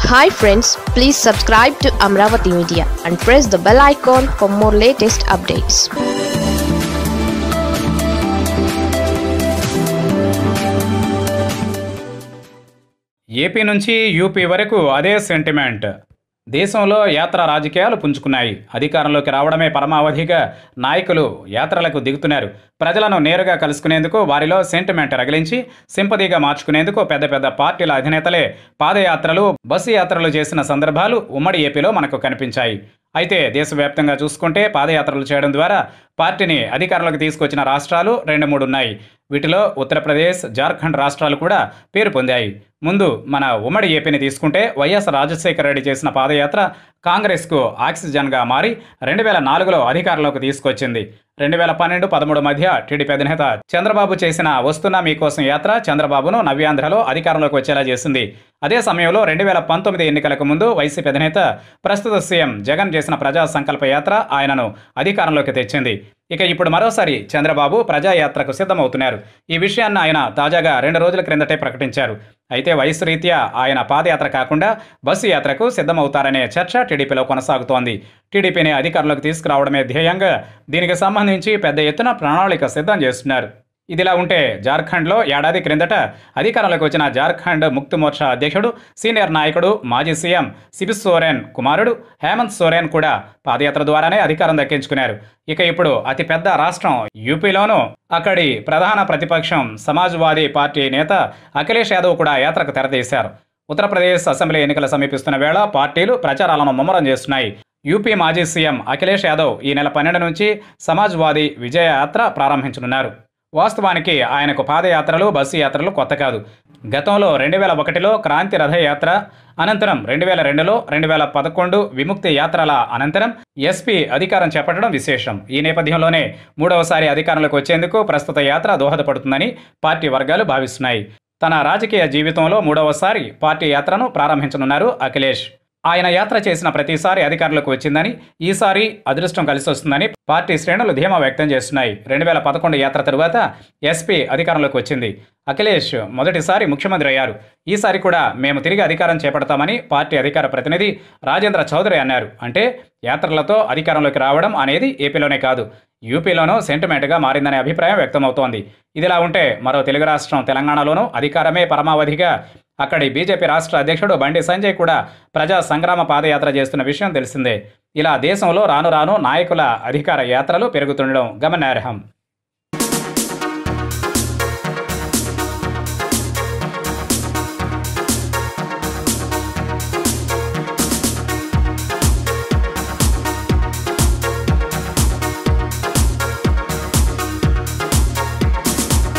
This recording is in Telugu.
hi friends please subscribe to Amaravati media and press the bell icon for more latest updates AP నుంచి యూపీ వరకు అదే సెంటిమెంట్ దేశంలో యాత్ర రాజకీయాలు పుంజుకున్నాయి అధికారంలోకి రావడమే పరమావధిగా నాయకులు యాత్రలకు దిగుతున్నారు ప్రజలను నేరుగా కలుసుకునేందుకు వారిలో సెంటిమెంట్ రగిలించి సింపతిగా మార్చుకునేందుకు పెద్ద పెద్ద పార్టీల అధినేతలే పాదయాత్రలు బస్సు యాత్రలు చేసిన సందర్భాలు ఉమ్మడి ఏపీలో మనకు కనిపించాయి అయితే దేశవ్యాప్తంగా చూసుకుంటే పాదయాత్రలు చేయడం ద్వారా పార్టీని అధికారంలోకి తీసుకొచ్చిన రాష్ట్రాలు రెండు మూడు ఉన్నాయి వీటిలో ఉత్తరప్రదేశ్ జార్ఖండ్ రాష్ట్రాలు కూడా పేరు పొందాయి ముందు మన ఉమ్మడి ఏపీని తీసుకుంటే వైఎస్ రాజశేఖర రెడ్డి చేసిన పాదయాత్ర కాంగ్రెస్కు ఆక్సిజన్గా మారి రెండు వేల నాలుగులో అధికారంలోకి తీసుకొచ్చింది రెండు వేల పన్నెండు పదమూడు మధ్య టీడీపీ అధినేత చంద్రబాబు చేసిన వస్తున్నా మీకోసం యాత్ర చంద్రబాబును నవ్యాంధ్రలో అధికారంలోకి వచ్చేలా చేసింది అదే సమయంలో రెండు వేల పంతొమ్మిది ఎన్నికలకు ముందు వైసీపీ అధినేత ప్రస్తుత సీఎం జగన్ చేసిన ప్రజా సంకల్ప యాత్ర ఆయనను అధికారంలోకి తెచ్చింది ఇక ఇప్పుడు మరోసారి చంద్రబాబు ప్రజాయాత్రకు సిద్ధమవుతున్నారు ఈ విషయాన్ని ఆయన తాజాగా రెండు రోజుల క్రిందటే ప్రకటించారు అయితే వయసు రీత్యా ఆయన పాదయాత్ర కాకుండా బస్సు యాత్రకు సిద్ధమవుతారనే చర్చ టీడీపీలో కొనసాగుతోంది టీడీపీని అధికారంలోకి తీసుకురావడమే ధ్యేయంగా దీనికి సంబంధించి పెద్ద ఎత్తున ప్రణాళిక సిద్ధం చేస్తున్నారు ఇదిలా ఉంటే జార్ఖండ్లో ఏడాది క్రిందట అధికారంలోకి వచ్చిన జార్ఖండ్ ముక్తి మోర్చా అధ్యక్షుడు సీనియర్ నాయకుడు మాజీ సీఎం సిబి సోరెన్ కుమారుడు హేమంత్ సోరెన్ కూడా పాదయాత్ర ద్వారానే అధికారం దక్కించుకున్నారు ఇక ఇప్పుడు అతిపెద్ద రాష్ట్రం యూపీలోనూ అక్కడి ప్రధాన ప్రతిపక్షం సమాజ్వాదీ పార్టీ నేత అఖిలేష్ యాదవ్ కూడా యాత్రకు తెరతీశారు ఉత్తరప్రదేశ్ అసెంబ్లీ ఎన్నికలు సమీపిస్తున్న వేళ పార్టీలు ప్రచారాలను ముమ్మరం చేస్తున్నాయి యూపీ మాజీ సీఎం అఖిలేష్ యాదవ్ ఈ నెల పన్నెండు నుంచి సమాజ్వాదీ విజయ యాత్ర ప్రారంభించనున్నారు వాస్తవానికి ఆయనకు పాదయాత్రలు బస్సు యాత్రలు కొత్త కాదు గతంలో రెండు వేల ఒకటిలో క్రాంతి రథయాత్ర అనంతరం రెండు వేల రెండులో రెండు వేల పదకొండు విముక్తి యాత్రల అనంతరం ఎస్పీ అధికారం చేపట్టడం విశేషం ఈ నేపథ్యంలోనే మూడవసారి అధికారంలోకి వచ్చేందుకు ప్రస్తుత యాత్ర దోహదపడుతుందని పార్టీ వర్గాలు భావిస్తున్నాయి తన రాజకీయ జీవితంలో మూడవసారి పార్టీ యాత్రను ప్రారంభించనున్నారు అఖిలేష్ ఆయన యాత్ర చేసిన ప్రతిసారి అధికారంలోకి వచ్చిందని ఈసారి అదృష్టం కలిసి వస్తుందని పార్టీ శ్రేణులు ధీమా వ్యక్తం చేస్తున్నాయి రెండు వేల పదకొండు యాత్ర తరువాత ఎస్పీ అధికారంలోకి వచ్చింది అఖిలేష్ మొదటిసారి ముఖ్యమంత్రి అయ్యారు ఈసారి కూడా మేము తిరిగి అధికారం చేపడతామని పార్టీ అధికార ప్రతినిధి రాజేంద్ర చౌదరి అన్నారు అంటే యాత్రలతో అధికారంలోకి రావడం అనేది ఏపీలోనే కాదు యూపీలోనూ సెంటిమెంట్గా మారిందనే అభిప్రాయం వ్యక్తమవుతోంది ఇదిలా ఉంటే మరో తెలుగు రాష్ట్రం తెలంగాణలోనూ అధికారమే పరమావధిగా అక్కడి బీజేపీ రాష్ట్ర అధ్యక్షుడు బండి సంజయ్ కూడా ప్రజా సంగ్రామ పాదయాత్ర చేస్తున్న విషయం తెలిసిందే ఇలా దేశంలో రాను రాను నాయకుల అధికార యాత్రలు పెరుగుతుండడం గమనార్హం